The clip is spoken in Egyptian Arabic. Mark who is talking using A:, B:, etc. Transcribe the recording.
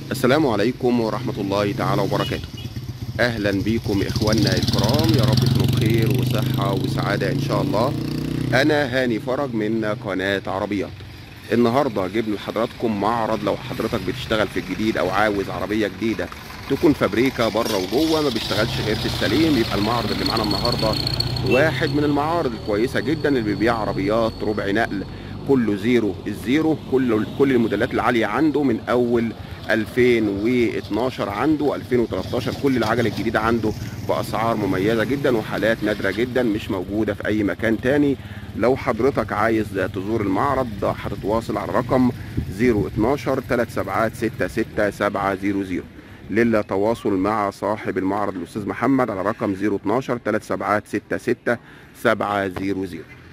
A: السلام عليكم ورحمة الله تعالى وبركاته أهلا بكم إخواننا الكرام يا رب تكونوا بخير وصحة وسعادة إن شاء الله أنا هاني فرج من قناة عربيات النهاردة جبنا لحضراتكم معرض لو حضرتك بتشتغل في الجديد أو عاوز عربية جديدة تكون فابريكا بره وجوه ما بيشتغلش غير في السليم يبقى المعرض اللي معانا النهارده واحد من المعارض الكويسة جدا اللي بيبيع عربيات ربع نقل كله زيرو الزيرو كل كل الموديلات العالية عنده من أول 2012 عنده 2013 كل العجل الجديدة عنده بأسعار مميزة جدا وحالات نادرة جدا مش موجودة في أي مكان تاني لو حضرتك عايز تزور المعرض هتتواصل على الرقم 012 3766700 للتواصل مع صاحب المعرض الأستاذ محمد على رقم 012 3766700